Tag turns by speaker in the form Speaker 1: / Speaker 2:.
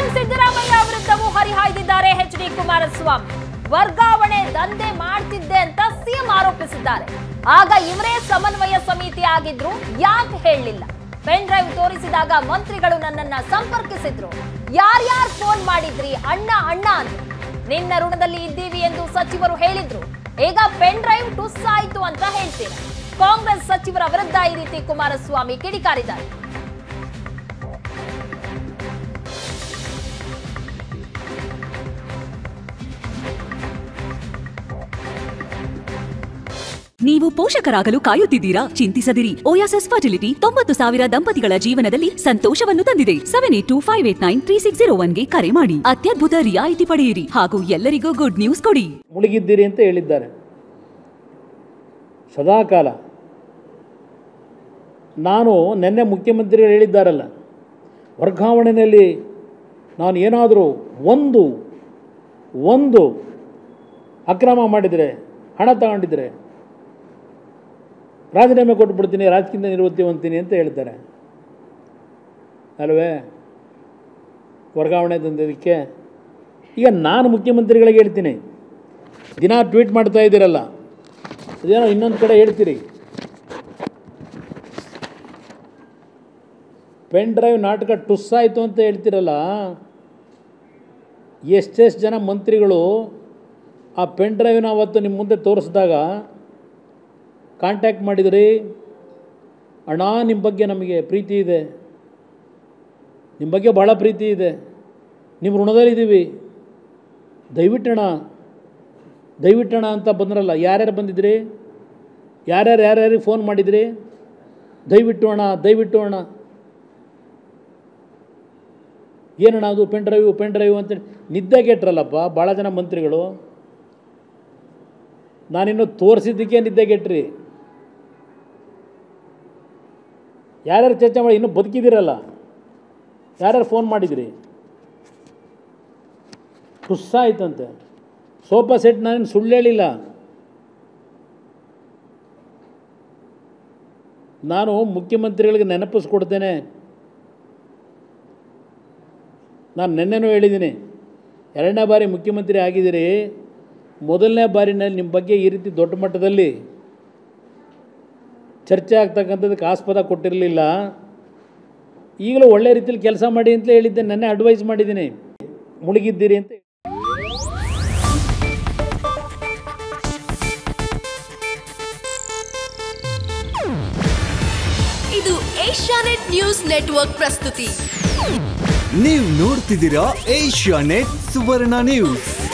Speaker 1: CM Siddaramaiah ವಿರುದ್ಧವೂ ಹರಿಹಾಯ್ದಿದ್ದಾರೆ H D Kumaraswamy ವರ್ಗಾವಣೆ ದಂಧೆ ಮಾಡ್ತಿದ್ದೆ ಅಂತ ಸಿಎಂ ಆರೋಪಿಸಿದ್ದಾರೆ ಆಗ ಇವರೇ ಸಮನ್ವಯ ಸಮಿತಿ ಆಗಿದ್ರು ಯಾಕೆ ಹೇಳಲಿಲ್ಲ ಪೆನ್ ಡ್ರೈವ್ ತೋರಿಸಿದಾಗ ಮಂತ್ರಿಗಳು ನನ್ನನ್ನ ಸಂಪರ್ಕಿಸಿದ್ರು ಯಾರ್ಯಾರು ಫೋನ್ ಮಾಡಿದ್ರಿ ಅಣ್ಣ ಅಣ್ಣ ಅಂದ್ರು ನಿನ್ನ ಋಣದಲ್ಲಿ ಇದ್ದೀವಿ ಎಂದು ಸಚಿವರು ಹೇಳಿದ್ರು ಈಗ ಪೆನ್ ಡ್ರೈವ್ ಟುಸ್ ಆಯ್ತು ಅಂತ ಹೇಳ್ತೀರಾ ಕಾಂಗ್ರೆಸ್ ಸಚಿವರ ವಿರುದ್ಧ ಈ ರೀತಿ ಕುಮಾರಸ್ವಾಮಿ ಕಿಡಿಕಾರಿದ್ದಾರೆ
Speaker 2: ನೀವು ಪೋಷಕರಾಗಲು ಕಾಯುತ್ತಿದ್ದೀರಾ ಚಿಂತಿಸದಿರಿ ಓಯಾಸಸ್ ಫರ್ಟಿಲಿಟಿ ತೊಂಬತ್ತು ಸಾವಿರ ದಂಪತಿಗಳ ಜೀವನದಲ್ಲಿ ಸಂತೋಷವನ್ನು ತಂದಿದೆ seven eight two five eight nine three six zero ಒನ್ಗೆ ಕರೆ ಮಾಡಿ ಅತ್ಯದ್ಭುತ ರಿಯಾಯಿತಿ ಪಡೆಯಿರಿ ಹಾಗೂ ಎಲ್ಲರಿಗೂ ಗುಡ್ ನ್ಯೂಸ್ ಕೊಡಿ
Speaker 3: ಮುಳುಗಿದ್ದೀರಿ ಅಂತ ಹೇಳಿದ್ದಾರೆ ಸದಾಕಾಲ ನಾನು ನಿನ್ನೆ ಮುಖ್ಯಮಂತ್ರಿಗಳು ಹೇಳಿದ್ದಾರಲ್ಲ ವರ್ಗಾವಣೆಯಲ್ಲಿ ನಾನು ಏನಾದರೂ ಒಂದು ಒಂದು ಅಕ್ರಮ ಮಾಡಿದರೆ ಹಣ ತಗೊಂಡಿದ್ರೆ ರಾಜೀನಾಮೆ ಕೊಟ್ಬಿಡ್ತೀನಿ ರಾಜಕೀಯದಿಂದ ನಿವೃತ್ತಿ ಹೊಂದ್ತೀನಿ ಅಂತ ಹೇಳ್ತಾರೆ ಅಲ್ವೇ ವರ್ಗಾವಣೆ ತಂದಿದ್ದಕ್ಕೆ ಈಗ ನಾನು ಮುಖ್ಯಮಂತ್ರಿಗಳಿಗೆ ಹೇಳ್ತೀನಿ ದಿನ ಟ್ವೀಟ್ ಮಾಡ್ತಾ ಇದ್ದೀರಲ್ಲ ಅದೇನೋ ಇನ್ನೊಂದು ಕಡೆ ಹೇಳ್ತೀರಿ ಪೆನ್ ಡ್ರೈವ್ ನಾಟಕ ಟುಸ್ ಆಯಿತು ಅಂತ ಹೇಳ್ತೀರಲ್ಲ ಎಷ್ಟೆಷ್ಟು ಜನ ಮಂತ್ರಿಗಳು ಆ ಪೆನ್ ಡ್ರೈವ್ನ ಅವತ್ತು ನಿಮ್ಮ ಮುಂದೆ ತೋರಿಸಿದಾಗ ಕಾಂಟ್ಯಾಕ್ಟ್ ಮಾಡಿದ್ರಿ ಅಣ್ಣ ನಿಮ್ಮ ಬಗ್ಗೆ ನಮಗೆ ಪ್ರೀತಿ ಇದೆ ನಿಮ್ಮ ಬಗ್ಗೆ ಭಾಳ ಪ್ರೀತಿ ಇದೆ ನಿಮ್ಮ ಋಣದಲ್ಲಿದ್ದೀವಿ ದಯವಿಟ್ಟಣ ದಯವಿಟ್ಟಣ ಅಂತ ಬಂದ್ರಲ್ಲ ಯಾರ್ಯಾರು ಬಂದಿದ್ರಿ ಯಾರ್ಯಾರು ಯಾರ್ಯಾರಿಗೆ ಫೋನ್ ಮಾಡಿದ್ರಿ ದಯವಿಟ್ಟು ಅಣ್ಣ ದಯವಿಟ್ಟು ಅಣ್ಣ ಏನಣ್ಣ ಅದು ಪೆನ್ ಡ್ರೈವ್ ಪೆನ್ ಡ್ರೈವ್ ಅಂತೇಳಿ ನಿದ್ದೆ ಕೆಟ್ರಲ್ಲಪ್ಪ ಭಾಳ ಜನ ಮಂತ್ರಿಗಳು ನಾನಿನ್ನು ತೋರಿಸಿದ್ದಕ್ಕೆ ನಿದ್ದೆ ಕೆಟ್ರಿ ಯಾರ್ಯಾರು ಚರ್ಚೆ ಮಾಡಿ ಇನ್ನೂ ಬದುಕಿದ್ದೀರಲ್ಲ ಯಾರ್ಯಾರು ಫೋನ್ ಮಾಡಿದ್ರಿ ಟುಸ್ಸ ಆಯ್ತಂತೆ ಸೋಫಾ ಸೆಟ್ ನಾನೇನು ಸುಳ್ಳು ಹೇಳಿಲ್ಲ ನಾನು ಮುಖ್ಯಮಂತ್ರಿಗಳಿಗೆ ನೆನಪಿಸ್ಕೊಡ್ತೇನೆ ನಾನು ನಿನ್ನೆನೂ ಹೇಳಿದ್ದೀನಿ ಎರಡನೇ ಬಾರಿ ಮುಖ್ಯಮಂತ್ರಿ ಆಗಿದ್ದೀರಿ ಮೊದಲನೇ ಬಾರಿನಲ್ಲಿ ನಿಮ್ಮ ಬಗ್ಗೆ ಈ ರೀತಿ ದೊಡ್ಡ ಮಟ್ಟದಲ್ಲಿ ಚರ್ಚೆ ಆಗ್ತಕ್ಕಂಥದ್ದಕ್ಕೆ ಆಸ್ಪದ ಕೊಟ್ಟಿರಲಿಲ್ಲ ಈಗಲೂ ಒಳ್ಳೆ ರೀತಿಯಲ್ಲಿ ಕೆಲಸ ಮಾಡಿ ಅಂತ ಹೇಳಿದ್ದೆ ನೆನ್ನೆ ಅಡ್ವೈಸ್ ಮಾಡಿದ್ದೀನಿ ಮುಳುಗಿದ್ದೀರಿ ಅಂತ
Speaker 4: ಇದು ಏಷ್ಯಾನೆಟ್ ನ್ಯೂಸ್ ನೆಟ್ವರ್ಕ್ ಪ್ರಸ್ತುತಿ
Speaker 5: ನೀವು ನೋಡ್ತಿದ್ದೀರಾ ಏಷ್ಯಾ ನೆಟ್ ಸುವರ್ಣ ನ್ಯೂಸ್